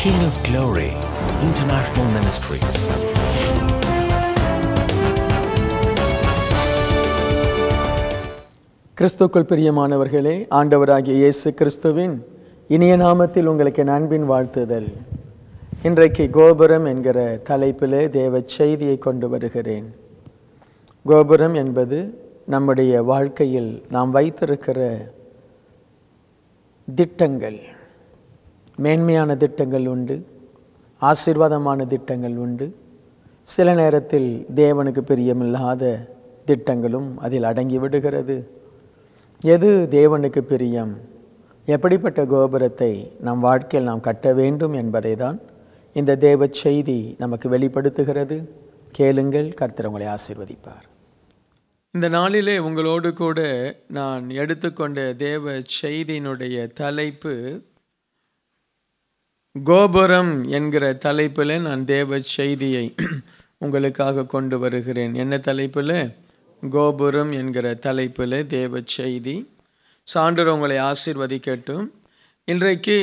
King of Glory International Ministries. கிறிஸ்துக்குள் பிரியமானவர்களே ஆண்டவராகிய இயேசு கிறிஸ்துவின் இனிய நாமத்தில் உங்களுக்கு என் அன்பின் வாழ்த்துதல் இன்றைக்கு கோபுரம் என்கிற தலைப்பிலே தேவ செய்தியை கொண்டு வருகிறேன் கோபுரம் என்பது நம்முடைய வாழ்க்கையில் நாம் வைத்திருக்கிற திட்டங்கள் மேன்மையான திட்டங்கள் உண்டு ஆசீர்வாதமான திட்டங்கள் உண்டு சில நேரத்தில் தேவனுக்கு பிரியமில்லாத திட்டங்களும் அதில் அடங்கி விடுகிறது எது தேவனுக்கு பிரியம் எப்படிப்பட்ட கோபுரத்தை நம் வாழ்க்கையில் நாம் கட்ட வேண்டும் என்பதை தான் இந்த தேவ செய்தி நமக்கு வெளிப்படுத்துகிறது கேளுங்கள் கர்த்தர் உங்களை ஆசீர்வதிப்பார் இந்த நாளிலே உங்களோடு கூட நான் எடுத்துக்கொண்ட தேவ செய்தியினுடைய தலைப்பு கோபுரம் என்கிற தலைப்பில் நான் தேவ செய்தியை உங்களுக்காக கொண்டு வருகிறேன் என்ன தலைப்பில் கோபுரம் என்கிற தலைப்பில் தேவ செய்தி சான்றர் உங்களை ஆசீர்வதிக்கட்டும் இன்றைக்கு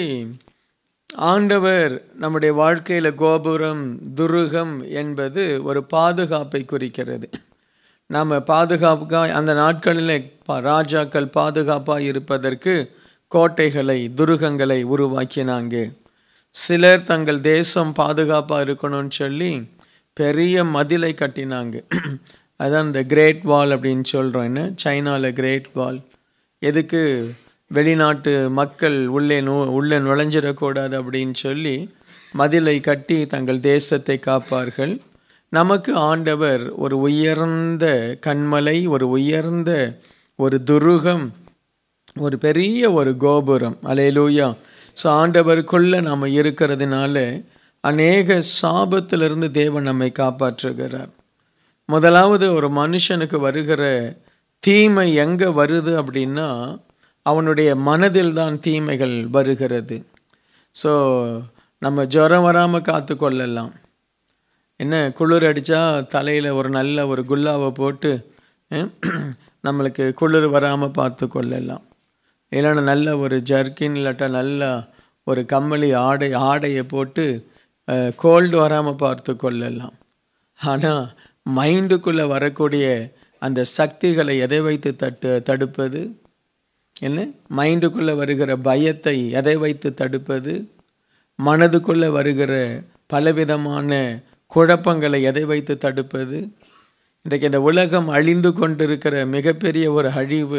ஆண்டவர் நம்முடைய வாழ்க்கையில் கோபுரம் துருகம் என்பது ஒரு பாதுகாப்பை குறிக்கிறது நாம் பாதுகாப்புக்காக அந்த நாட்களில் பா- ராஜாக்கள் பாதுகாப்பாக இருப்பதற்கு கோட்டைகளை துருகங்களை உருவாக்கினாங்க சிலர் தங்கள் தேசம் பாதுகாப்பாக இருக்கணும்னு சொல்லி பெரிய மதிலை கட்டினாங்க அதான் இந்த கிரேட் வால் அப்படின்னு சொல்கிறோம் என்ன சைனாவில் கிரேட் வால் எதுக்கு வெளிநாட்டு மக்கள் உள்ளே நு உள்ளே நுழைஞ்சிடக்கூடாது அப்படின்னு சொல்லி மதிலை கட்டி தங்கள் தேசத்தை காப்பார்கள் நமக்கு ஆண்டவர் ஒரு உயர்ந்த கண்மலை ஒரு உயர்ந்த ஒரு துருகம் ஒரு பெரிய ஒரு கோபுரம் அலையலூயா ஸோ ஆண்டவருக்குள்ளே நாம் இருக்கிறதுனால அநேக சாபத்திலிருந்து தேவன் நம்மை காப்பாற்றுகிறார் முதலாவது ஒரு மனுஷனுக்கு வருகிற தீமை எங்கே வருது அப்படின்னா அவனுடைய மனதில் தான் தீமைகள் வருகிறது ஸோ நம்ம ஜுரம் வராமல் காத்து கொள்ளலாம் என்ன குளிர் அடித்தா தலையில் ஒரு நல்ல ஒரு குல்லாவை போட்டு அஹ், நம்மளுக்கு குளிர் வராமல் பார்த்து கொள்ளலாம் இல்லைன்னா நல்ல ஒரு ஜர்க்கின் இல்லாட்டா நல்ல ஒரு கம்மளி ஆடை ஆடையை போட்டு கோல்டு வராமல் பார்த்து கொள்ளலாம் ஆனால் மைண்டுக்குள்ளே வரக்கூடிய அந்த சக்திகளை எதை வைத்து தட்டு தடுப்பது என்ன மைண்டுக்குள்ளே வருகிற பயத்தை எதை வைத்து தடுப்பது மனதுக்குள்ளே வருகிற பலவிதமான குழப்பங்களை எதை வைத்து தடுப்பது இன்றைக்கு இந்த உலகம் அழிந்து கொண்டிருக்கிற மிகப்பெரிய ஒரு அழிவு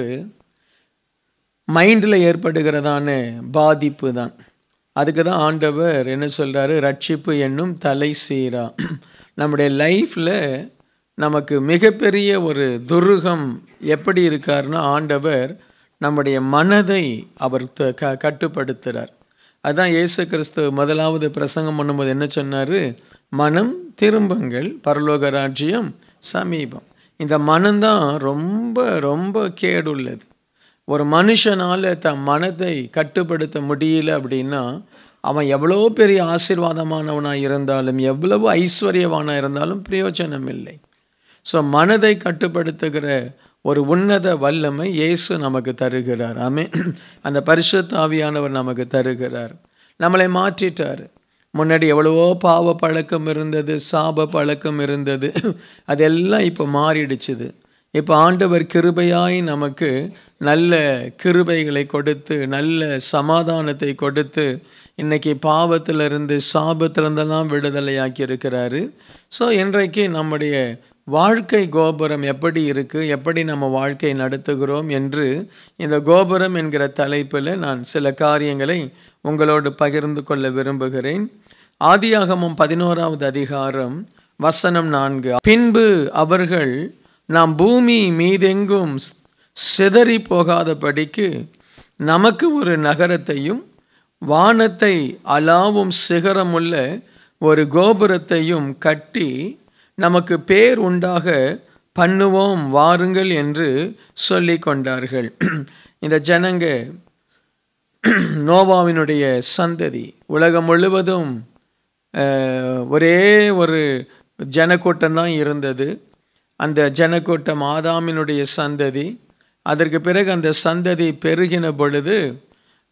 மைண்டில் ஏற்படுகிறதான பாதிப்பு தான் அதுக்கு தான் ஆண்டவர் என்ன சொல்கிறாரு ரட்சிப்பு என்னும் தலை சீரா நம்முடைய லைஃப்பில் நமக்கு மிகப்பெரிய ஒரு துருகம் எப்படி இருக்காருன்னா ஆண்டவர் நம்முடைய மனதை அவர் த- க கட்டுப்படுத்துகிறார் அதான் இயேசு கிறிஸ்து முதலாவது பிரசங்கம் பண்ணும்போது என்ன சொன்னார் மனம் திரும்புங்கள் பரலோக ராஜ்யம் சமீபம் இந்த மனம்தான் ரொம்ப ரொம்ப கேடுள்ளது ஒரு மனுஷனால் தன் மனதை கட்டுப்படுத்த முடியல அப்படின்னா அவன் எவ்வளோ பெரிய ஆசீர்வாதமானவனாக இருந்தாலும் எவ்வளவு ஐஸ்வர்யவானாக இருந்தாலும் பிரயோஜனம் இல்லை ஸோ மனதை கட்டுப்படுத்துகிற ஒரு உன்னத வல்லமை இயேசு நமக்கு தருகிறார் ஆமே அந்த பரிசுத்த ஆவியானவர் நமக்கு தருகிறார் நம்மளை மாற்றிட்டார் முன்னாடி எவ்வளவோ பாவ பழக்கம் இருந்தது சாப பழக்கம் இருந்தது அதெல்லாம் இப்போ மாறிடுச்சுது இப்போ ஆண்டவர் கிருபையாய் நமக்கு நல்ல கிருபைகளை கொடுத்து நல்ல சமாதானத்தை கொடுத்து இன்னைக்கு பாவத்திலிருந்து சாபத்திலிருந்தெல்லாம் விடுதலையாக்கி இருக்கிறாரு ஸோ இன்றைக்கு நம்முடைய வாழ்க்கை கோபுரம் எப்படி இருக்குது எப்படி நம்ம வாழ்க்கை நடத்துகிறோம் என்று இந்த கோபுரம் என்கிற தலைப்பில் நான் சில காரியங்களை உங்களோடு பகிர்ந்து கொள்ள விரும்புகிறேன் ஆதியாகமம் பதினோராவது அதிகாரம் வசனம் நான்கு பின்பு அவர்கள் நாம் பூமி மீதெங்கும் சிதறி போகாதபடிக்கு நமக்கு ஒரு நகரத்தையும் வானத்தை அலாவும் சிகரமுள்ள ஒரு கோபுரத்தையும் கட்டி நமக்கு பேர் உண்டாக பண்ணுவோம் வாருங்கள் என்று சொல்லிக் கொண்டார்கள் இந்த ஜனங்க நோவாவினுடைய சந்ததி உலகம் முழுவதும் அஹ், ஒரே ஒரு ஜனக்கூட்டம் தான் இருந்தது அந்த ஜனக்கூட்டம் ஆதாமினுடைய சந்ததி அதற்கு பிறகு அந்த சந்ததி பெருகின பொழுது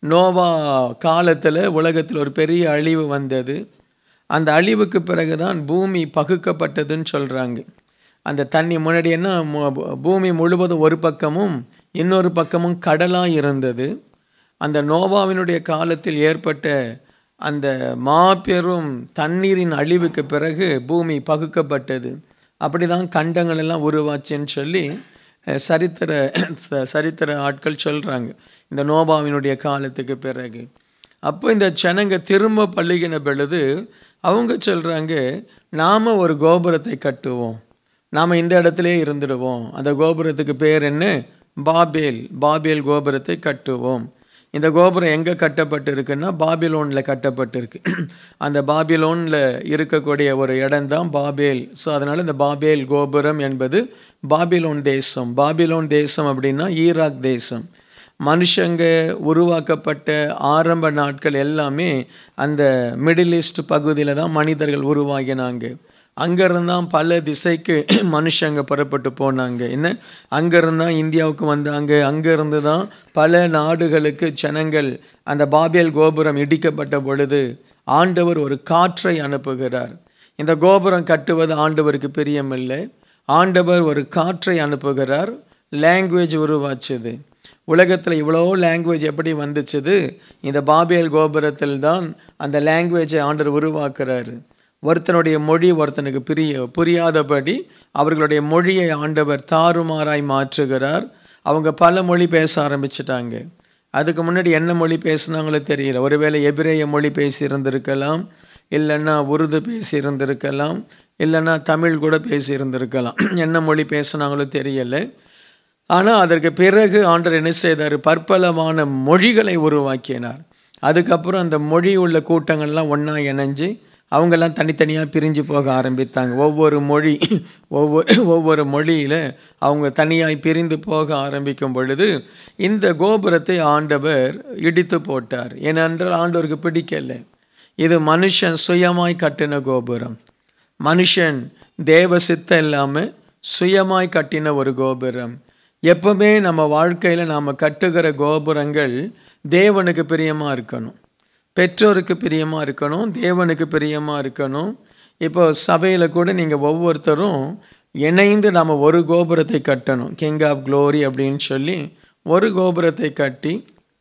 நோவா காலத்தில் உலகத்தில் ஒரு பெரிய அழிவு வந்தது அந்த அழிவுக்கு பிறகு தான் பூமி பகுக்கப்பட்டதுன்னு சொல்கிறாங்க அந்த தண்ணி முன்னாடி என்ன மு- பூமி முழுவதும் ஒரு பக்கமும் இன்னொரு பக்கமும் கடலாக இருந்தது அந்த நோவாவினுடைய காலத்தில் ஏற்பட்ட அந்த மாபெரும் தண்ணீரின் அழிவுக்கு பிறகு பூமி பகுக்கப்பட்டது அப்படி தான் கண்டங்கள் எல்லாம் உருவாச்சுன்னு சொல்லி அஹ், சரித்திர ச- சரித்திர ஆட்கள் சொல்கிறாங்க இந்த நோபாவினுடைய காலத்துக்கு பிறகு அப்போ இந்த ஜனங்க திரும்ப பள்ளிகின பொழுது அவங்க சொல்கிறாங்க நாம் ஒரு கோபுரத்தை கட்டுவோம் நாம் இந்த இடத்துலயே இருந்துடுவோம் அந்த கோபுரத்துக்கு பேர் என்ன பாபேல் பாபேல் கோபுரத்தை கட்டுவோம் இந்த கோபுரம் எங்கே கட்டப்பட்டிருக்குன்னா பாபிலோனில் கட்டப்பட்டிருக்கு அந்த பாபிலோனில் இருக்கக்கூடிய ஒரு இடம்தான் பாபேல் ஸோ அதனால் இந்த பாபேல் கோபுரம் என்பது பாபிலோன் தேசம் பாபிலோன் தேசம் அப்படின்னா ஈராக் தேசம் மனுஷங்க உருவாக்கப்பட்ட ஆரம்ப நாட்கள் எல்லாமே அந்த மிடில் ஈஸ்ட் பகுதியில் தான் மனிதர்கள் உருவாகினாங்க அங்கேருந்து தான் பல திசைக்கு மனுஷங்க புறப்பட்டு போனாங்க என்ன அங்கேருந்து தான் இந்தியாவுக்கு வந்தாங்க அங்கேருந்து தான் பல நாடுகளுக்கு ஜனங்கள் அந்த பாபேல் கோபுரம் இடிக்கப்பட்ட பொழுது ஆண்டவர் ஒரு காற்றை அனுப்புகிறார் இந்த கோபுரம் கட்டுவது ஆண்டவருக்கு பிரியமில்லை ஆண்டவர் ஒரு காற்றை அனுப்புகிறார் லாங்குவேஜ் உருவாச்சுது உலகத்தில் இவ்வளோ லாங்குவேஜ் எப்படி வந்துச்சுது இந்த பாபேல் கோபுரத்தில் தான் அந்த லாங்குவேஜை ஆண்டவர் உருவாக்குறாரு ஒருத்தனுடைய மொழி ஒருத்தனுக்கு பிரிய புரியாதபடி அவர்களுடைய மொழியை ஆண்டவர் தாறுமாறாய் மாற்றுகிறார் அவங்க பல மொழி பேச ஆரம்பிச்சிட்டாங்க அதுக்கு முன்னாடி என்ன மொழி பேசுனாங்களோ தெரியல ஒருவேளை எபிரேய மொழி பேசி இருந்திருக்கலாம் இல்லைன்னா உருது பேசி இருந்திருக்கலாம் இல்லைன்னா தமிழ் கூட பேசி இருந்திருக்கலாம் என்ன மொழி பேசுனாங்களோ தெரியலை ஆனால் அதற்கு பிறகு ஆண்டவர் என்ன செய்தார் பற்பலமான மொழிகளை உருவாக்கினார் அதுக்கப்புறம் அந்த மொழி உள்ள கூட்டங்கள்லாம் ஒன்றா இணைஞ்சு அவங்கெல்லாம் தனித்தனியாக பிரிஞ்சு போக ஆரம்பித்தாங்க ஒவ்வொரு மொழி ஒவ்வொரு ஒவ்வொரு மொழியில் அவங்க தனியாய் பிரிந்து போக ஆரம்பிக்கும் பொழுது இந்த கோபுரத்தை ஆண்டவர் இடித்து போட்டார் ஏனென்றால் ஆண்டவருக்கு பிடிக்கல இது மனுஷன் சுயமாய் கட்டின கோபுரம் மனுஷன் தேவ சித்தம் இல்லாமல் சுயமாய் கட்டின ஒரு கோபுரம் எப்பவுமே நம்ம வாழ்க்கையில் நாம் கட்டுகிற கோபுரங்கள் தேவனுக்கு பிரியமாக இருக்கணும் பெற்றோருக்கு பிரியமாக இருக்கணும் தேவனுக்கு பிரியமாக இருக்கணும் இப்போ சபையில் கூட நீங்கள் ஒவ்வொருத்தரும் இணைந்து நாம் ஒரு கோபுரத்தை கட்டணும் கிங் ஆஃப் க்ளோரி அப்படின்னு சொல்லி ஒரு கோபுரத்தை கட்டி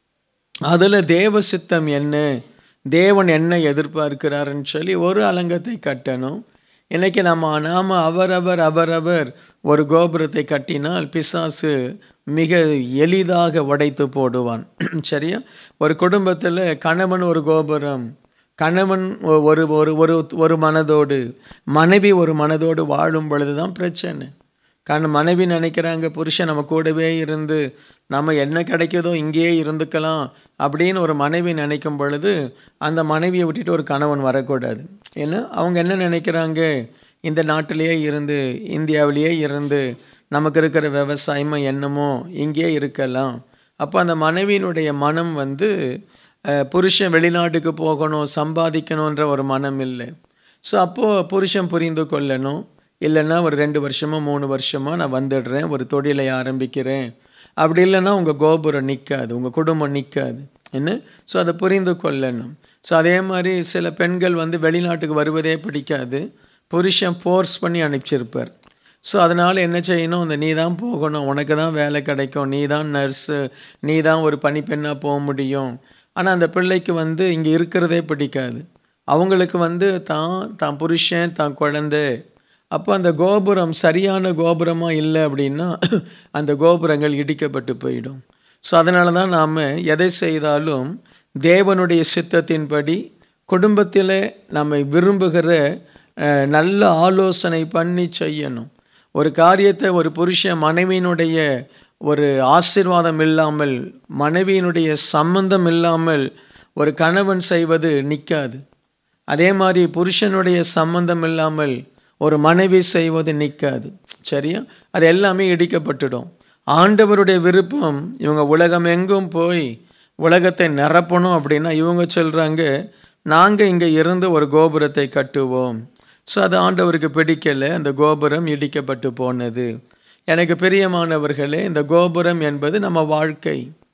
அதில் தேவ சித்தம் என்ன தேவன் என்ன எதிர்பார்க்கிறாருன்னு சொல்லி ஒரு அலங்கத்தை கட்டணும் இன்னைக்கு நம்ம நாம் அவரவர் அவரவர் ஒரு கோபுரத்தை கட்டினால் பிசாசு மிக எளிதாக உடைத்து போடுவான் சரியா ஒரு குடும்பத்தில் கணவன் ஒரு கோபுரம் கணவன் ஒ- ஒரு ஒரு ஒரு ஒரு மனதோடு மனைவி ஒரு மனதோடு வாழும் பொழுது தான் பிரச்சனை கண் மனைவி நினைக்கிறாங்க புருஷன் நம்ம கூடவே இருந்து நம்ம என்ன கிடைக்குதோ இங்கேயே இருந்துக்கலாம் அப்படின்னு ஒரு மனைவி நினைக்கும் பொழுது அந்த மனைவியை விட்டுட்டு ஒரு கணவன் வரக்கூடாது ஏன்னா அவங்க என்ன நினைக்கிறாங்க இந்த நாட்டிலேயே இருந்து இந்தியாவிலேயே இருந்து நமக்கு இருக்கிற விவசாயமோ என்னமோ இங்கேயே இருக்கலாம் அப்போ அந்த மனைவியினுடைய மனம் வந்து அஹ், புருஷன் வெளிநாட்டுக்கு போகணும் சம்பாதிக்கணுன்ற ஒரு மனம் இல்லை ஸோ அப்போது புருஷன் புரிந்து கொள்ளணும் இல்லைன்னா ஒரு ரெண்டு வருஷமோ மூணு வருஷமோ நான் வந்துடுறேன் ஒரு தொழிலை ஆரம்பிக்கிறேன் அப்படி இல்லைன்னா உங்கள் கோபுரம் நிற்காது உங்கள் குடும்பம் நிற்காது என்ன ஸோ அதை புரிந்து கொள்ளணும் ஸோ அதே மாதிரி சில பெண்கள் வந்து வெளிநாட்டுக்கு வருவதே பிடிக்காது புருஷன் ஃபோர்ஸ் பண்ணி அனுப்பிச்சிருப்பார் ஸோ அதனால் என்ன செய்யணும் அந்த நீ தான் போகணும் உனக்கு தான் வேலை கிடைக்கும் நீ தான் நர்ஸு நீ தான் ஒரு பணிப்பெண்ணாக போக முடியும் ஆனால் அந்த பிள்ளைக்கு வந்து இங்கே இருக்கிறதே பிடிக்காது அவங்களுக்கு வந்து தான் தான் புருஷன் தான் குழந்தை அப்போ அந்த கோபுரம் சரியான கோபுரமாக இல்லை அப்படின்னா அந்த கோபுரங்கள் இடிக்கப்பட்டு போயிடும் ஸோ அதனால தான் நாம் எதை செய்தாலும் தேவனுடைய சித்தத்தின்படி குடும்பத்தில் நம்ம விரும்புகிற அஹ், நல்ல ஆலோசனை பண்ணி செய்யணும் ஒரு காரியத்தை ஒரு புருஷன் மனைவியினுடைய ஒரு ஆசீர்வாதம் இல்லாமல் மனைவியினுடைய சம்பந்தம் இல்லாமல் ஒரு கணவன் செய்வது நிற்காது அதே மாதிரி புருஷனுடைய சம்பந்தம் இல்லாமல் ஒரு மனைவி செய்வது நிற்காது சரியா அது எல்லாமே இடிக்கப்பட்டுடும் ஆண்டவருடைய விருப்பம் இவங்க உலகம் எங்கும் போய் உலகத்தை நிரப்பணும் அப்படின்னா இவங்க சொல்கிறாங்க நாங்கள் இங்கே இருந்து ஒரு கோபுரத்தை கட்டுவோம் ஸோ அது ஆண்டவருக்கு பிடிக்கல அந்த கோபுரம் இடிக்கப்பட்டு போனது எனக்கு பிரியமானவர்களே இந்த கோபுரம் என்பது நம்ம வாழ்க்கை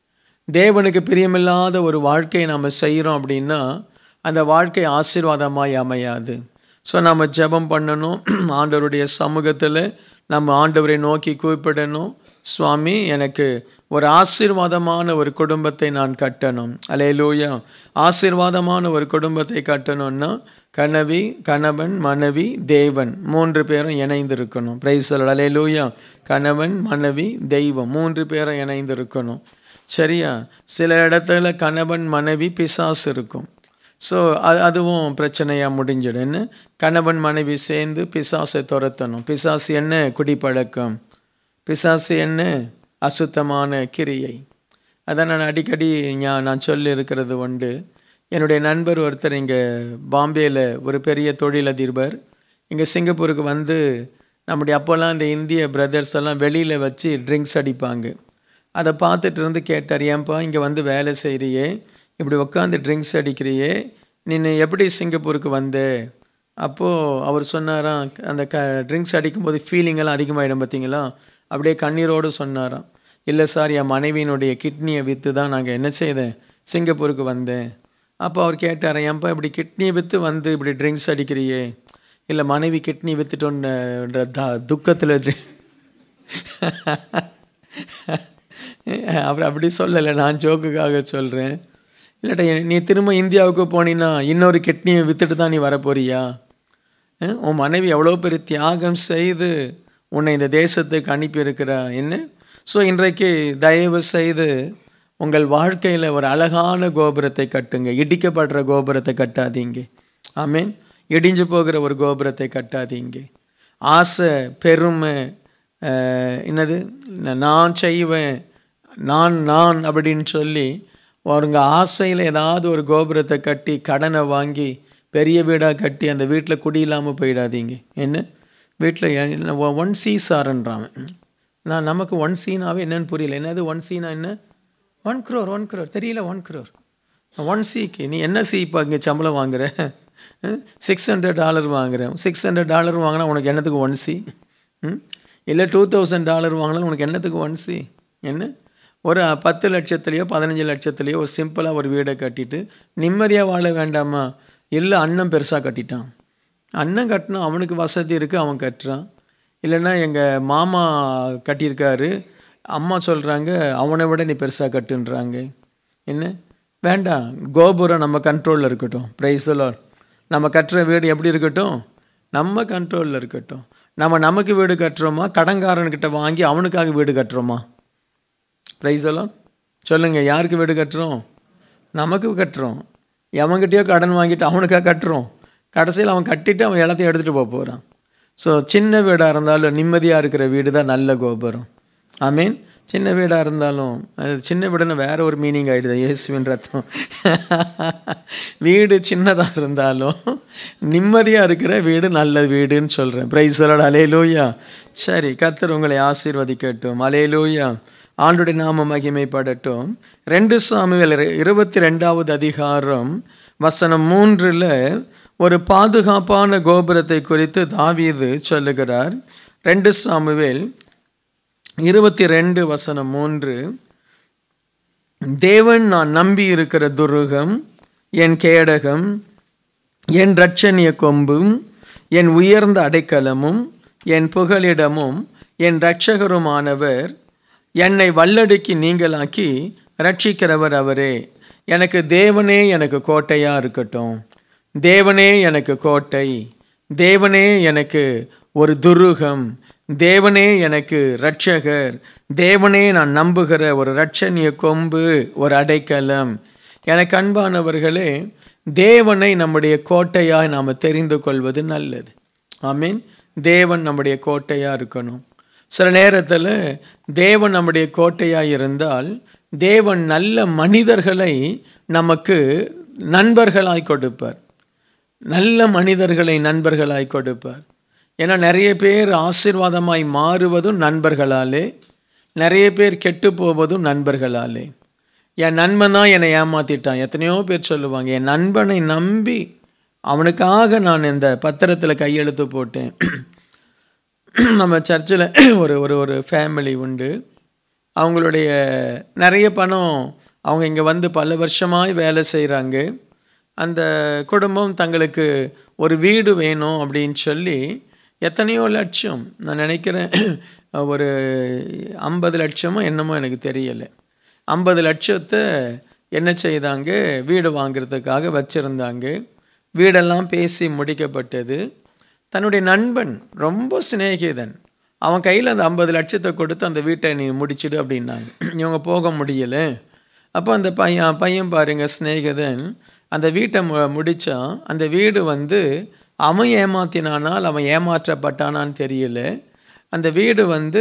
தேவனுக்கு பிரியமில்லாத ஒரு வாழ்க்கையை நம்ம செய்கிறோம் அப்படின்னா அந்த வாழ்க்கை ஆசீர்வாதமாய் அமையாது ஸோ நம்ம ஜெபம் பண்ணணும் ஆண்டவருடைய சமூகத்தில் நம்ம ஆண்டவரை நோக்கி கூப்பிடணும் சுவாமி எனக்கு ஒரு ஆசீர்வாதமான ஒரு குடும்பத்தை நான் கட்டணும் அலையலூயா ஆசீர்வாதமான ஒரு குடும்பத்தை கட்டணும்னா கணவி கணவன் மனைவி தேவன் மூன்று பேரும் இணைந்திருக்கணும் பிரைஸ் அலையலூயா கணவன் மனைவி தெய்வம் மூன்று பேரும் இணைந்திருக்கணும் சரியா சில இடத்துல கணவன் மனைவி பிசாசு இருக்கும் ஸோ அது அதுவும் பிரச்சனையாக முடிஞ்சிடும் என்ன கணவன் மனைவி சேர்ந்து பிசாசை துரத்தணும் பிசாசு என்ன குடிப்பழக்கம் பிசாசு என்ன அசுத்தமான கிரியை அதான் நான் அடிக்கடி ஞா- நான் சொல்லி இருக்கிறது உண்டு என்னுடைய நண்பர் ஒருத்தர் இங்கே பாம்பேயில் ஒரு பெரிய தொழிலதிபர் இங்கே சிங்கப்பூருக்கு வந்து நம்முடைய அப்போல்லாம் இந்த இந்திய பிரதர்ஸ் எல்லாம் வெளியில் வச்சு ட்ரிங்க்ஸ் அடிப்பாங்க அதை பார்த்துட்டு இருந்து கேட்டார் ஏன்பா இங்கே வந்து வேலை செய்கிறியே இப்படி உட்காந்து ட்ரிங்க்ஸ் அடிக்கிறியே நீ எப்படி சிங்கப்பூருக்கு வந்த அப்போது அவர் சொன்னாராம் அந்த க ட்ரிங்க்ஸ் அடிக்கும்போது ஃபீலிங் எல்லாம் அதிகமாகிடும் பார்த்தீங்களா அப்படியே கண்ணீரோடு சொன்னாராம் இல்லை சார் என் மனைவியினுடைய கிட்னியை விற்று தான் நாங்கள் என்ன செய்தேன் சிங்கப்பூருக்கு வந்தேன் அப்போ அவர் கேட்டார் ஏன்பா இப்படி கிட்னியை விற்று வந்து இப்படி ட்ரிங்க்ஸ் அடிக்கிறியே இல்லை மனைவி கிட்னி விற்றுட்டோன்ற த துக்கத்தில் அவர் அப்படி சொல்லலை நான் ஜோக்குக்காக சொல்கிறேன் இல்லாட்டா நீ திரும்ப இந்தியாவுக்கு போனீன்னா இன்னொரு கிட்னியை விற்றுட்டு தான் நீ வரப்போறியா அஹ், உன் மனைவி எவ்வளோ பெரிய தியாகம் செய்து உன்னை இந்த தேசத்துக்கு அனுப்பியிருக்கிறா என்ன ஸோ இன்றைக்கு தயவு செய்து உங்கள் வாழ்க்கையில் ஒரு அழகான கோபுரத்தை கட்டுங்க இடிக்கப்படுற கோபுரத்தை கட்டாதீங்க ஆமீன் இடிஞ்சு போகிற ஒரு கோபுரத்தை கட்டாதீங்க ஆசை பெருமை அஹ், என்னது நான் செய்வேன் நான் நான் அப்படின்னு சொல்லி அவங்க ஆசையில் ஏதாவது ஒரு கோபுரத்தை கட்டி கடனை வாங்கி பெரிய வீடாக கட்டி அந்த வீட்டில் குடியில்லாமல் போயிடாதீங்க என்ன வீட்டில் ஒன் சி சார்ன்றான் நான் நமக்கு ஒன் சீனாவே என்னன்னு புரியல என்னது ஒன் சீனா என்ன ஒன் க்ரோர் ஒன் க்ரோர் தெரியல ஒன் க்ரோர் ஒன் சிக்கு நீ என்ன சி இப்போ இங்கே சம்பளம் வாங்குற சிக்ஸ் ஹண்ட்ரட் டாலர் வாங்குறேன் சிக்ஸ் ஹண்ட்ரட் டாலர் வாங்கினா உனக்கு என்னத்துக்கு ஒன் சி இல்லை டூ தௌசண்ட் டாலர் வாங்கினா உனக்கு என்னத்துக்கு ஒன் சி என்ன ஒரு பத்து லட்சத்துலேயோ பதினஞ்சு லட்சத்துலேயோ ஒரு சிம்பிளாக ஒரு வீடை கட்டிட்டு நிம்மதியாக வாழ வேண்டாமா இல்லை அண்ணன் பெருசாக கட்டிட்டான் அண்ணன் கட்டினா அவனுக்கு வசதி இருக்குது அவன் கட்டுறான் இல்லைன்னா எங்கள் மாமா கட்டியிருக்காரு அம்மா சொல்கிறாங்க அவனை விட நீ பெருசாக கட்டுன்றாங்க என்ன வேண்டாம் கோபுரம் நம்ம கண்ட்ரோலில் இருக்கட்டும் ப்ரைஸ் நம்ம கட்டுற வீடு எப்படி இருக்கட்டும் நம்ம கண்ட்ரோலில் இருக்கட்டும் நம்ம நமக்கு வீடு கட்டுறோமா கடன்காரன்கிட்ட வாங்கி அவனுக்காக வீடு கட்டுறோமா ப்ரைஸ் எல்லாம் சொல்லுங்கள் யாருக்கு வீடு கட்டுறோம் நமக்கு கட்டுறோம் எவன்கிட்டயோ கடன் வாங்கிட்டு அவனுக்காக கட்டுறோம் கடைசியில் அவன் கட்டிட்டு அவன் எல்லாத்தையும் எடுத்துகிட்டு போக போகிறான் ஸோ சின்ன வீடாக இருந்தாலும் நிம்மதியாக இருக்கிற வீடு தான் நல்ல கோபுரம் ஐ மீன் சின்ன வீடாக இருந்தாலும் அது சின்ன வீடுன்னு வேற ஒரு மீனிங் ஆகிடுது இயேசுவின் ரத்தம் வீடு சின்னதாக இருந்தாலும் நிம்மதியாக இருக்கிற வீடு நல்ல வீடுன்னு சொல்கிறேன் பிரைஸலோட அலேலூயா சரி கர்த்தர் உங்களை ஆசீர்வதிக்கட்டும் அலேலூயா ஆண்டுடைய நாம மகிமைப்படட்டும் ரெண்டு சாமுவேல் இருபத்தி ரெண்டாவது அதிகாரம் வசனம் மூன்றில் ஒரு பாதுகாப்பான கோபுரத்தை குறித்து தாவீது சொல்லுகிறார் ரெண்டு சாமுவேல் இருபத்தி ரெண்டு வசனம் மூன்று தேவன் நான் நம்பி இருக்கிற துருகம் என் கேடகம் என் இரட்சணிய கொம்பும் என் உயர்ந்த அடைக்கலமும் என் புகலிடமும் என் இரட்சகருமானவர் என்னை வல்லடுக்கி நீங்களாக்கி ரட்சிக்கிறவர் அவரே எனக்கு தேவனே எனக்கு கோட்டையாக இருக்கட்டும் தேவனே எனக்கு கோட்டை தேவனே எனக்கு ஒரு துருகம் தேவனே எனக்கு இரட்சகர் தேவனே நான் நம்புகிற ஒரு இரட்சணிய கொம்பு ஒரு அடைக்கலம் எனக்கு அன்பானவர்களே தேவனை நம்முடைய கோட்டையாக நாம் தெரிந்து கொள்வது நல்லது ஆமீன் தேவன் நம்முடைய கோட்டையாக இருக்கணும் சில நேரத்தில் தேவன் நம்முடைய கோட்டையாக இருந்தால் தேவன் நல்ல மனிதர்களை நமக்கு நண்பர்களாய் கொடுப்பார் நல்ல மனிதர்களை நண்பர்களாய் கொடுப்பார் ஏன்னா நிறைய பேர் ஆசீர்வாதமாய் மாறுவதும் நண்பர்களாலே நிறைய பேர் கெட்டு போவதும் நண்பர்களாலே என் நண்பன் தான் என்னை ஏமாத்திட்டான் எத்தனையோ பேர் சொல்லுவாங்க என் நண்பனை நம்பி அவனுக்காக நான் இந்த பத்திரத்தில் கையெழுத்து போட்டேன் நம்ம சர்ச்சில் ஒரு ஒரு ஒரு ஃபேமிலி உண்டு அவங்களுடைய நிறைய பணம் அவங்க இங்கே வந்து பல வருஷமாய் வேலை செய்கிறாங்க அந்த குடும்பம் தங்களுக்கு ஒரு வீடு வேணும் அப்படின்னு சொல்லி எத்தனையோ லட்சம் நான் நினைக்கிறேன் ஒரு ஐம்பது லட்சமோ என்னமோ எனக்கு தெரியலை ஐம்பது லட்சத்தை என்ன செய்தாங்க வீடு வாங்குறதுக்காக வச்சுருந்தாங்க வீடெல்லாம் பேசி முடிக்கப்பட்டது தன்னுடைய நண்பன் ரொம்ப சிநேகிதன் அவன் கையில் அந்த ஐம்பது லட்சத்தை கொடுத்து அந்த வீட்டை நீ முடிச்சிடு அப்படின்னாங்க இவங்க போக முடியலை அப்போ அந்த பையன் பையன் பாருங்க சிநேகிதன் அந்த வீட்டை மு முடித்தான் அந்த வீடு வந்து அவன் ஏமாத்தினானால் அவன் ஏமாற்றப்பட்டானான்னு தெரியல அந்த வீடு வந்து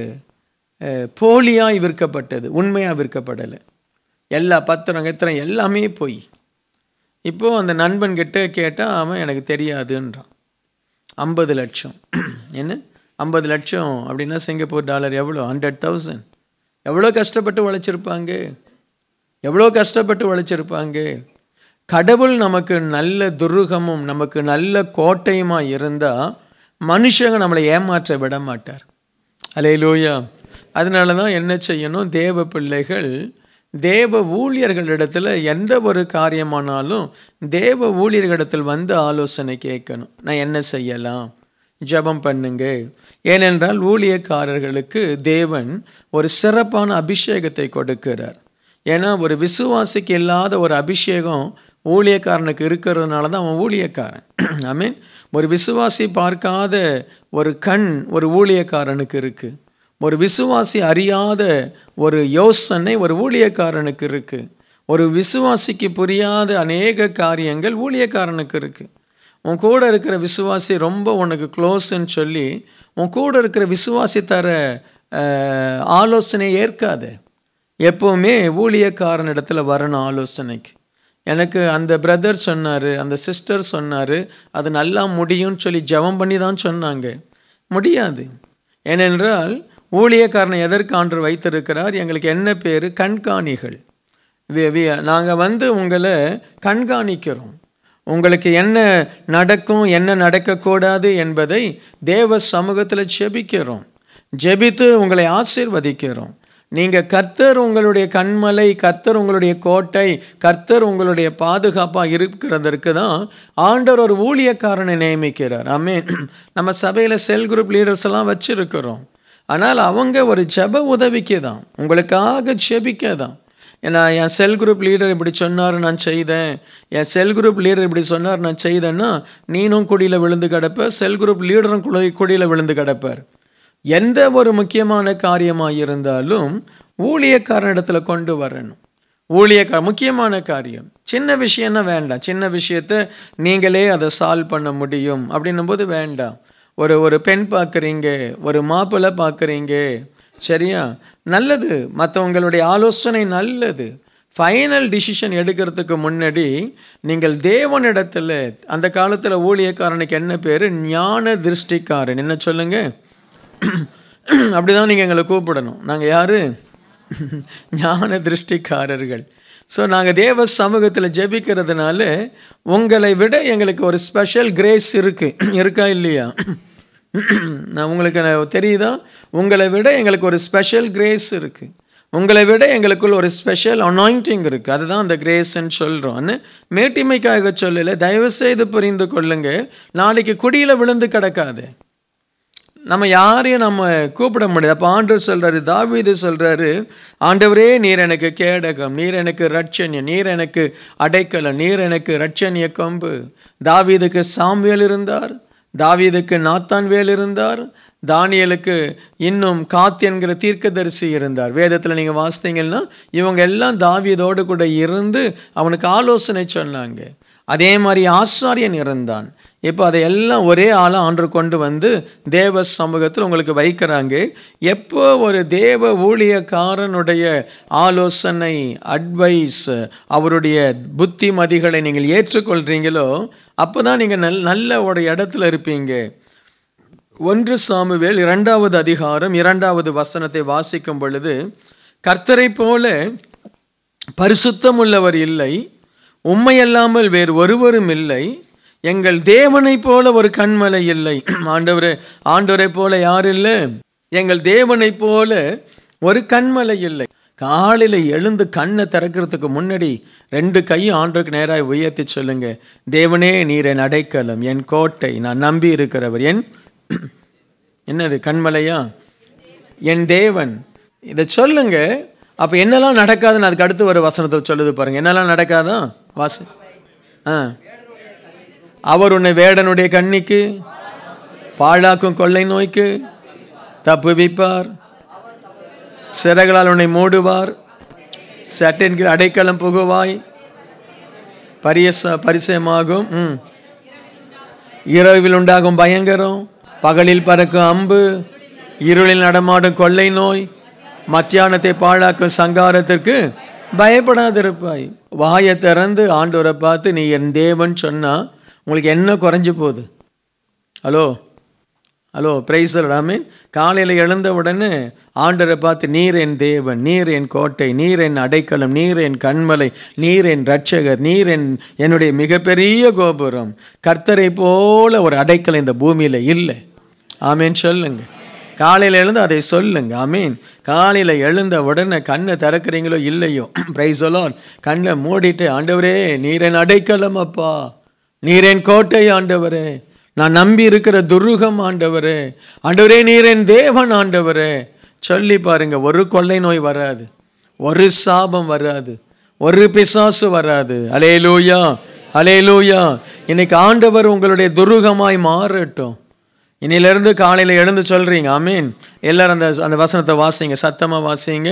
போலியாக விற்கப்பட்டது உண்மையாக விற்கப்படலை எல்லா பத்திரம் கத்திரம் எல்லாமே போய் இப்போது அந்த நண்பன்கிட்ட கேட்டால் அவன் எனக்கு தெரியாதுன்றான் ஐம்பது லட்சம் என்ன ஐம்பது லட்சம் அப்படின்னா சிங்கப்பூர் டாலர் எவ்வளோ ஹண்ட்ரட் தௌசண்ட் எவ்வளோ கஷ்டப்பட்டு உழைச்சிருப்பாங்க எவ்வளோ கஷ்டப்பட்டு உழைச்சிருப்பாங்க கடவுள் நமக்கு நல்ல துருகமும் நமக்கு நல்ல கோட்டையுமா இருந்தால் மனுஷங்க நம்மளை ஏமாற்ற விட மாட்டார் அலையிலோயா அதனால தான் என்ன செய்யணும் தேவ பிள்ளைகள் தேவ ஊழியர்களிடத்தில் எந்த ஒரு காரியமானாலும் தேவ ஊழியர்களிடத்தில் வந்து ஆலோசனை கேட்கணும் நான் என்ன செய்யலாம் ஜபம் பண்ணுங்க ஏனென்றால் ஊழியக்காரர்களுக்கு தேவன் ஒரு சிறப்பான அபிஷேகத்தை கொடுக்கிறார் ஏன்னா ஒரு விசுவாசிக்கு இல்லாத ஒரு அபிஷேகம் ஊழியக்காரனுக்கு இருக்கிறதுனால தான் அவன் ஊழியக்காரன் ஐ மீன் ஒரு விசுவாசி பார்க்காத ஒரு கண் ஒரு ஊழியக்காரனுக்கு இருக்குது ஒரு விசுவாசி அறியாத ஒரு யோசனை ஒரு ஊழியக்காரனுக்கு இருக்குது ஒரு விசுவாசிக்கு புரியாத அநேக காரியங்கள் ஊழியக்காரனுக்கு இருக்குது உன் கூட இருக்கிற விசுவாசி ரொம்ப உனக்கு க்ளோஸ்ன்னு சொல்லி உன் கூட இருக்கிற விசுவாசி தர ஆலோசனை ஏற்காத எப்போவுமே ஊழியக்காரன் இடத்துல வரணும் ஆலோசனைக்கு எனக்கு அந்த பிரதர் சொன்னார் அந்த சிஸ்டர் சொன்னார் அது நல்லா முடியும்னு சொல்லி ஜபம் பண்ணி தான் சொன்னாங்க முடியாது ஏனென்றால் ஊழியக்காரனை எதற்கான்று வைத்திருக்கிறார் எங்களுக்கு என்ன பேர் கண்காணிகள் நாங்கள் வந்து உங்களை கண்காணிக்கிறோம் உங்களுக்கு என்ன நடக்கும் என்ன நடக்கக்கூடாது என்பதை தேவ சமூகத்தில் ஜெபிக்கிறோம் ஜெபித்து உங்களை ஆசீர்வதிக்கிறோம் நீங்கள் கர்த்தர் உங்களுடைய கண்மலை கர்த்தர் உங்களுடைய கோட்டை கர்த்தர் உங்களுடைய பாதுகாப்பாக இருக்கிறதற்கு தான் ஆண்டவர் ஒரு ஊழியக்காரனை நியமிக்கிறார் ஆமே நம்ம சபையில் செல் குரூப் லீடர்ஸ் எல்லாம் வச்சுருக்கிறோம் ஆனால் அவங்க ஒரு ஜப உதவிக்கு தான் உங்களுக்காக ஜெபிக்க தான் ஏன்னா என் செல் குரூப் லீடர் இப்படி சொன்னார் நான் செய்தேன் என் செல் குரூப் லீடர் இப்படி சொன்னார் நான் செய்தேன்னா நீனும் குடியில் விழுந்து கிடப்ப செல் குரூப் லீடரும் குடி குடியில் விழுந்து கிடப்பார் எந்த ஒரு முக்கியமான காரியமாக இருந்தாலும் ஊழியக்காரனிடத்துல கொண்டு வரணும் ஊழியக்கார முக்கியமான காரியம் சின்ன விஷயம்னா வேண்டாம் சின்ன விஷயத்த நீங்களே அதை சால்வ் பண்ண முடியும் அப்படின்னும் போது வேண்டாம் ஒரு ஒரு பெண் பார்க்குறீங்க ஒரு மாப்பிள்ளை பார்க்குறீங்க சரியா நல்லது மற்றவங்களுடைய ஆலோசனை நல்லது ஃபைனல் டிசிஷன் எடுக்கிறதுக்கு முன்னாடி நீங்கள் தேவனிடத்தில் அந்த காலத்தில் ஊழியக்காரனுக்கு என்ன பேர் ஞான திருஷ்டிக்காரன் என்ன சொல்லுங்க அப்படி தான் நீங்கள் எங்களை கூப்பிடணும் நாங்கள் யார் ஞான திருஷ்டிக்காரர்கள் ஸோ நாங்கள் தேவ சமூகத்தில் ஜெபிக்கிறதுனால உங்களை விட எங்களுக்கு ஒரு ஸ்பெஷல் கிரேஸ் இருக்குது இருக்கா இல்லையா நான் உங்களுக்கு தெரியுதா உங்களை விட எங்களுக்கு ஒரு ஸ்பெஷல் கிரேஸ் இருக்குது உங்களை விட எங்களுக்குள்ள ஒரு ஸ்பெஷல் அனாயிண்டிங் இருக்குது அதுதான் அந்த கிரேஸ்ன்னு சொல்கிறோம் மேட்டிமைக்காக சொல்லலை தயவுசெய்து புரிந்து கொள்ளுங்க நாளைக்கு குடியில் விழுந்து கிடக்காது நம்ம யாரையும் நம்ம கூப்பிட முடியாது அப்போ ஆண்டவர் சொல்கிறாரு தாவீது சொல்கிறாரு ஆண்டவரே நீர் எனக்கு கேடகம் நீர் எனக்கு ரட்சணியம் நீர் எனக்கு அடைக்கலம் நீர் எனக்கு ரட்சணிய கொம்பு தாவீதுக்கு சாம்பியல் இருந்தார் தாவீதுக்கு நாத்தான் வேல் இருந்தார் தானியலுக்கு இன்னும் காத் என்கிற தீர்க்கதரிசி இருந்தார் வேதத்தில் நீங்கள் வாசித்தீங்கன்னா இவங்க எல்லாம் தாவீதோடு கூட இருந்து அவனுக்கு ஆலோசனை சொன்னாங்க அதே மாதிரி ஆசாரியன் இருந்தான் இப்போ அதையெல்லாம் ஒரே ஆளாக ஆண்டு கொண்டு வந்து தேவ சமூகத்தில் உங்களுக்கு வைக்கிறாங்க எப்போ ஒரு தேவ ஊழியக்காரனுடைய ஆலோசனை அட்வைஸ் அவருடைய புத்திமதிகளை நீங்கள் ஏற்றுக்கொள்கிறீங்களோ அப்போ தான் நீங்கள் நல் நல்ல ஒரு இடத்துல இருப்பீங்க ஒன்று சாமுவேல் இரண்டாவது அதிகாரம் இரண்டாவது வசனத்தை வாசிக்கும் பொழுது கர்த்தரை போல பரிசுத்தம் உள்ளவர் இல்லை உண்மையல்லாமல் வேறு ஒருவரும் இல்லை எங்கள் தேவனைப் போல ஒரு கண்மலை இல்லை ஆண்டவரே ஆண்டவரை போல யார் இல்லை எங்கள் தேவனைப் போல ஒரு கண்மலை இல்லை காலையில் எழுந்து கண்ணை திறக்கிறதுக்கு முன்னாடி ரெண்டு கையும் ஆண்டுக்கு நேராக உயர்த்தி சொல்லுங்க தேவனே நீர் என் அடைக்கலம் என் கோட்டை நான் நம்பி இருக்கிறவர் என் என்னது கண்மலையா என் தேவன் இதை சொல்லுங்க அப்போ என்னெல்லாம் நடக்காதுன்னு அதுக்கு அடுத்து ஒரு வசனத்தை சொல்லுது பாருங்க என்னெல்லாம் நடக்காதான் வாச ஆ அவர் உன்னை வேடனுடைய கண்ணிக்கு பாழாக்கும் கொள்ளை நோய்க்கு தப்புவிப்பார் சிறகளால் உன்னை மூடுவார் சட்டின் கீழ் அடைக்கலம் புகுவாய் பரியச பரிசயமாகும் ம் இரவில் உண்டாகும் பயங்கரம் பகலில் பறக்கும் அம்பு இருளில் நடமாடும் கொள்ளை நோய் மத்தியானத்தை பாழாக்கும் சங்காரத்திற்கு பயப்படாதிருப்பாய் வாயை திறந்து ஆண்டவரை பார்த்து நீ என் தேவன் சொன்னா உங்களுக்கு என்ன குறைஞ்சு போகுது ஹலோ ஹலோ பிரைஸ் ஆமீன் காலையில் எழுந்த உடனே ஆண்டரை பார்த்து நீர் என் தேவன் நீர் என் கோட்டை நீர் என் அடைக்கலம் நீர் என் கண்மலை நீர் என் ரட்சகர் நீர் என் என்னுடைய மிகப்பெரிய கோபுரம் கர்த்தரை போல ஒரு அடைக்கலம் இந்த பூமியில் இல்லை ஆமீன் சொல்லுங்க காலையில் எழுந்து அதை சொல்லுங்க ஆமீன் காலையில் எழுந்த உடனே கண்ணை திறக்கிறீங்களோ இல்லையோ பிரைஸ் கண்ணை மூடிட்டு ஆண்டவரே நீர் என் அடைக்கலம் அப்பா நீர் என் கோட்டை ஆண்டவரே நான் நம்பி இருக்கிற துருகம் ஆண்டவரே ஆண்டவரே நீர் என் தேவன் ஆண்டவரே சொல்லி பாருங்க ஒரு கொள்ளை நோய் வராது ஒரு சாபம் வராது ஒரு பிசாசு வராது அலேலூயா அலேலூயா இன்னைக்கு ஆண்டவர் உங்களுடைய துருகமாய் மாறட்டும் இன்னிலிருந்து காலையில் எழுந்து சொல்றீங்க ஆமீன் எல்லாரும் அந்த அந்த வசனத்தை வாசிங்க சத்தமாக வாசிங்க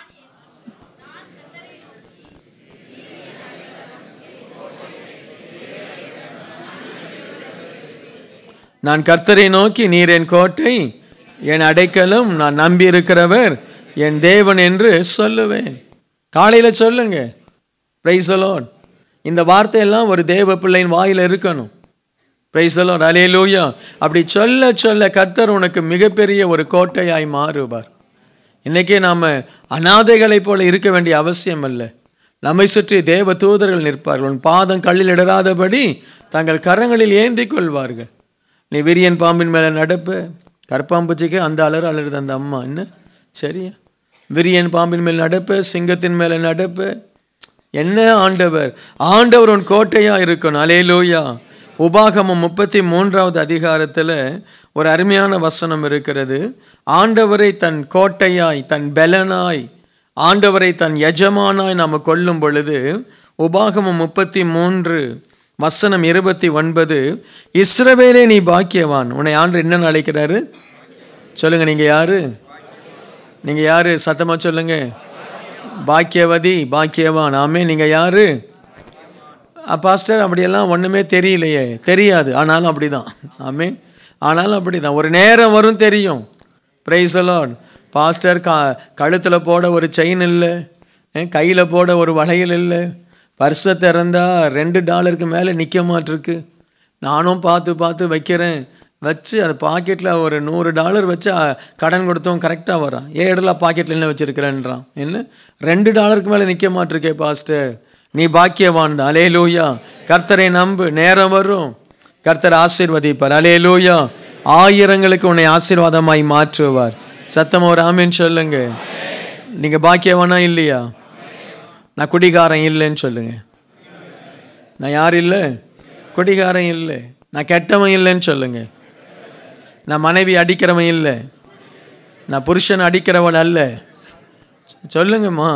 நான் கர்த்தரை நோக்கி நீர் என் கோட்டை என் அடைக்கலம் நான் நம்பி இருக்கிறவர் என் தேவன் என்று சொல்லுவேன் காலையில் சொல்லுங்க பிரைஸ் அலோன் இந்த வார்த்தையெல்லாம் ஒரு தேவ பிள்ளையின் வாயில் இருக்கணும் பிரைஸ் அலோன் அலே லூயா அப்படி சொல்ல சொல்ல கர்த்தர் உனக்கு மிகப்பெரிய ஒரு கோட்டையாய் மாறுவார் இன்னைக்கே நாம் அனாதைகளைப் போல இருக்க வேண்டிய அவசியம் இல்லை நம்மை சுற்றி தேவ தூதர்கள் நிற்பார்கள் உன் பாதம் கல்லில் இடராதபடி தங்கள் கரங்களில் ஏந்தி கொள்வார்கள் நீ விரியன் பாம்பின் மேலே நடப்ப கற்பாம்பூச்சிக்கு அந்த அலறு அலறுது அந்த அம்மா என்ன சரியா விரியன் பாம்பின் மேல் நடப்ப சிங்கத்தின் மேலே நடப்ப என்ன ஆண்டவர் ஆண்டவர் உன் கோட்டையா இருக்கணும் அலேலூயா உபாகமம் முப்பத்தி மூன்றாவது அதிகாரத்தில் ஒரு அருமையான வசனம் இருக்கிறது ஆண்டவரை தன் கோட்டையாய் தன் பெலனாய் ஆண்டவரை தன் எஜமானாய் நாம் கொள்ளும் பொழுது உபாகமம் முப்பத்தி மூன்று வசனம் இருபத்தி ஒன்பது இஸ்ரவேலே நீ பாக்கியவான் உன்னை ஆண்டு என்ன அழைக்கிறாரு சொல்லுங்க நீங்க யாரு நீங்க யாரு சத்தமா சொல்லுங்க பாக்கியவதி பாக்கியவான் ஆமே நீங்க யாரு பாஸ்டர் அப்படியெல்லாம் ஒன்றுமே தெரியலையே தெரியாது ஆனாலும் அப்படிதான் ஆமே ஆனாலும் அப்படிதான் ஒரு நேரம் வரும் தெரியும் பிரைஸ் அலாட் பாஸ்டர் கா கழுத்தில் போட ஒரு செயின் இல்லை கையில் போட ஒரு வளையல் இல்லை பர்ஸை திறந்தா ரெண்டு டாலருக்கு மேலே நிற்க மாட்டிருக்கு நானும் பார்த்து பார்த்து வைக்கிறேன் வச்சு அது பாக்கெட்டில் ஒரு நூறு டாலர் வச்சு அ, கடன் கொடுத்தவன் கரெக்டாக வரான் ஏன் இடத்துல பாக்கெட்டில் என்ன வச்சுருக்கிறேன்றான் என்ன ரெண்டு டாலருக்கு மேலே நிற்க மாட்டிருக்கே பாஸ்டர் நீ பாக்கியவான் தான் அலே லூயா கர்த்தரை நம்பு நேரம் வரும் கர்த்தர் ஆசீர்வதிப்பார் அலே லூயா ஆயிரங்களுக்கு உன்னை ஆசீர்வாதமாய் மாற்றுவார் சத்தம் ஒரு ஆமீன் சொல்லுங்க நீங்க பாக்கியவானா இல்லையா நான் குடிகாரன் இல்லைன்னு சொல்லுங்க நான் யார் இல்லை குடிகாரன் இல்லை நான் கெட்டவன் இல்லைன்னு சொல்லுங்க நான் மனைவி அடிக்கிறவன் இல்லை நான் புருஷன் அடிக்கிறவன் அல்ல சொல்லுங்கம்மா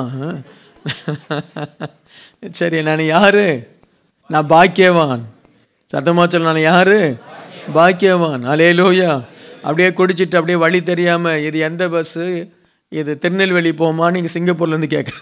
சரி நான் யாரு நான் பாக்கியவான் சத்தமா சொல்ல நான் யாரு பாக்கியவான் அலே லோயா அப்படியே குடிச்சிட்டு அப்படியே வழி தெரியாம இது எந்த பஸ்ஸு இது திருநெல்வேலி போமா நீங்க சிங்கப்பூர்ல இருந்து கேட்க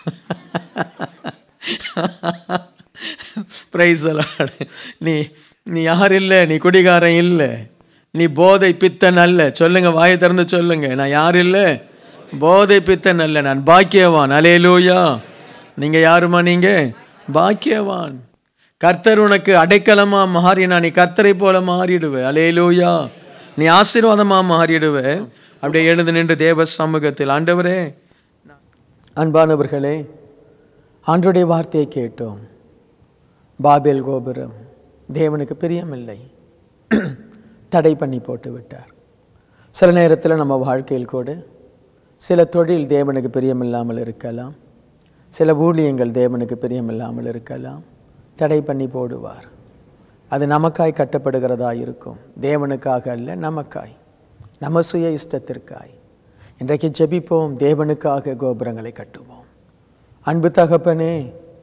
பிரைஸ் நீ நீ யார் இல்லை நீ குடிகாரன் இல்லை நீ போதை பித்தன் அல்ல சொல்லுங்க வாயை திறந்து சொல்லுங்க நான் யார் இல்லை போதை பித்தன் அல்ல நான் பாக்கியவான் அலேலூயா நீங்க யாருமா நீங்க பாக்கியவான் கர்த்தர் உனக்கு அடைக்கலமா மாறினா நீ கர்த்தரை போல மாறிடுவ அலேலூயா நீ ஆசீர்வாதமா மாறிடுவ அப்படியே எழுந்து நின்று தேவ சமூகத்தில் ஆண்டவரே அன்பானவர்களே ஆண்டுடைய வார்த்தையை கேட்டோம் பாபேல் கோபுரம் தேவனுக்கு பிரியமில்லை தடை பண்ணி போட்டு விட்டார் சில நேரத்தில் நம்ம வாழ்க்கையில் கூட சில தொழில் தேவனுக்கு பிரியமில்லாமல் இருக்கலாம் சில ஊழியங்கள் தேவனுக்கு பிரியமில்லாமல் இருக்கலாம் தடை பண்ணி போடுவார் அது நமக்காய் கட்டப்படுகிறதா இருக்கும் தேவனுக்காக அல்ல நமக்காய் நம்ம சுய இஷ்டத்திற்காய் இன்றைக்கு ஜெபிப்போம் தேவனுக்காக கோபுரங்களை கட்டுவோம் அன்பு தகப்பனே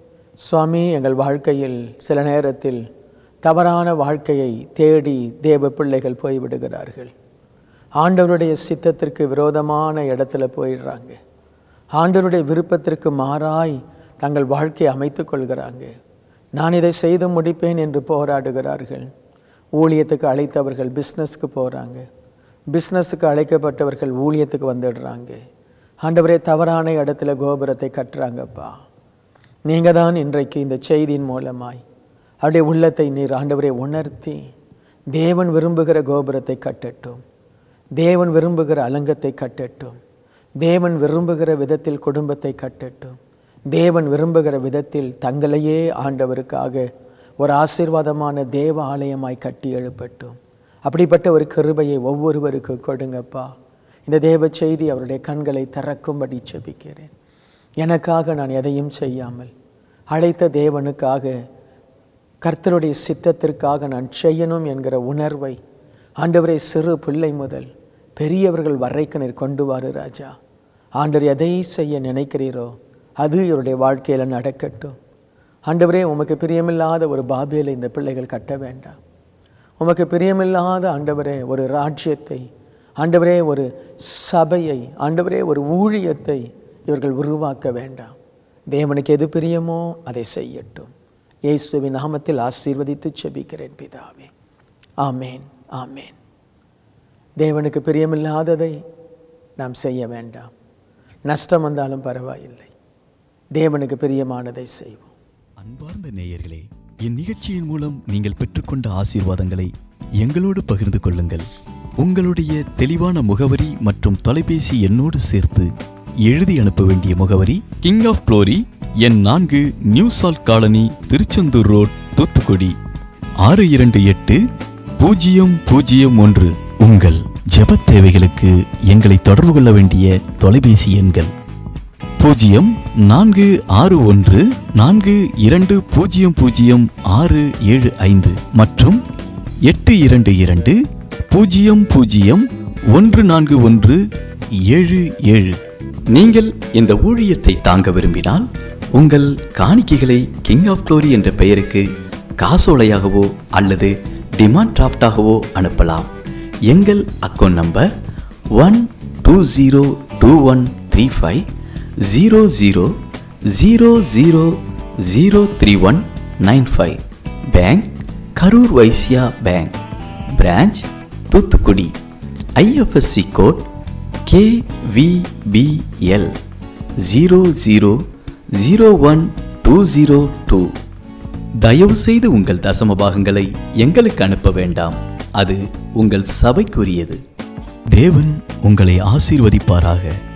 சுவாமி எங்கள் வாழ்க்கையில் சில நேரத்தில் தவறான வாழ்க்கையை தேடி தேவ பிள்ளைகள் போய்விடுகிறார்கள் ஆண்டவருடைய சித்தத்திற்கு விரோதமான இடத்துல போயிடுறாங்க ஆண்டவருடைய விருப்பத்திற்கு மாறாய் தங்கள் வாழ்க்கையை அமைத்து கொள்கிறாங்க நான் இதை செய்து முடிப்பேன் என்று போராடுகிறார்கள் ஊழியத்துக்கு அழைத்தவர்கள் பிஸ்னஸ்க்கு போகிறாங்க பிஸ்னஸுக்கு அழைக்கப்பட்டவர்கள் ஊழியத்துக்கு வந்துடுறாங்க ஆண்டவரே தவறான இடத்துல கோபுரத்தை கட்டுறாங்கப்பா நீங்கள் தான் இன்றைக்கு இந்த செய்தியின் மூலமாய் அவருடைய உள்ளத்தை நீர் ஆண்டவரை உணர்த்தி தேவன் விரும்புகிற கோபுரத்தை கட்டட்டும் தேவன் விரும்புகிற அலங்கத்தை கட்டட்டும் தேவன் விரும்புகிற விதத்தில் குடும்பத்தை கட்டட்டும் தேவன் விரும்புகிற விதத்தில் தங்களையே ஆண்டவருக்காக ஒரு ஆசீர்வாதமான தேவ ஆலயமாய் கட்டி எழுப்பட்டும் அப்படிப்பட்ட ஒரு கிருபையை ஒவ்வொருவருக்கு கொடுங்கப்பா இந்த தேவ செய்தி அவருடைய கண்களை திறக்கும்படி செபிக்கிறேன் எனக்காக நான் எதையும் செய்யாமல் அழைத்த தேவனுக்காக கர்த்தருடைய சித்தத்திற்காக நான் செய்யணும் என்கிற உணர்வை ஆண்டவரை சிறு பிள்ளை முதல் பெரியவர்கள் வரைக்கு நீர் கொண்டு வாரு ராஜா ஆண்டவர் எதை செய்ய நினைக்கிறீரோ அது இவருடைய வாழ்க்கையில் நடக்கட்டும் ஆண்டவரே உமக்கு பிரியமில்லாத ஒரு பாபியலை இந்த பிள்ளைகள் கட்ட வேண்டாம் உமக்கு பிரியமில்லாத ஆண்டவரே ஒரு ராஜ்யத்தை ஆண்டவரே ஒரு சபையை ஆண்டவரே ஒரு ஊழியத்தை இவர்கள் உருவாக்க வேண்டாம் தேவனுக்கு எது பிரியமோ அதை செய்யட்டும் இயேசுவின் நாமத்தில் ஆசீர்வதித்து செபிக்கிறேன் பிதாவே ஆமேன் ஆமேன் தேவனுக்கு பிரியமில்லாததை நாம் செய்ய வேண்டாம் நஷ்டம் வந்தாலும் பரவாயில்லை தேவனுக்கு பிரியமானதை செய்வோம் அன்பார்ந்த நேயர்களே இந்நிகழ்ச்சியின் மூலம் நீங்கள் பெற்றுக்கொண்ட ஆசீர்வாதங்களை எங்களோடு பகிர்ந்து கொள்ளுங்கள் உங்களுடைய தெளிவான முகவரி மற்றும் தொலைபேசி எண்ணோடு சேர்த்து எழுதி அனுப்ப வேண்டிய முகவரி கிங் ஆஃப் க்ளோரி எண் நான்கு new salt colony Tiruchendur road Thoothukudi ஆறு இரண்டு எட்டு பூஜ்ஜியம் பூஜ்ஜியம் ஒன்று உங்கள் ஜெபத் தேவைகளுக்கு எங்களை தொடர்பு கொள்ள வேண்டிய தொலைபேசி எண்கள் பூஜ்ஜியம் நான்கு ஆறு ஒன்று நான்கு இரண்டு பூஜ்ஜியம் பூஜ்ஜியம் ஆறு ஏழு ஐந்து மற்றும் எட்டு இரண்டு இரண்டு பூஜ்ஜியம் பூஜ்ஜியம் ஒன்று நான்கு ஒன்று ஏழு ஏழு நீங்கள் இந்த ஊழியத்தை தாங்க விரும்பினால் உங்கள் காணிக்கைகளை கிங் ஆஃப் க்ளோரி என்ற பெயருக்கு காசோலையாகவோ அல்லது டிமாண்ட் டிராஃப்டாகவோ அனுப்பலாம் எங்கள் account number one two zero two one three five zero zero zero zero zero three one nine five bank Karur Vysya bank branch Thoothukudi IFSC code KVBL zero zero zero one two zero two தயவு செய்து உங்கள் தசம பாகங்களை எங்களுக்கு அனுப்ப வேண்டாம் அது உங்கள் சபைக்குரியது தேவன் உங்களை ஆசீர்வதிப்பாராக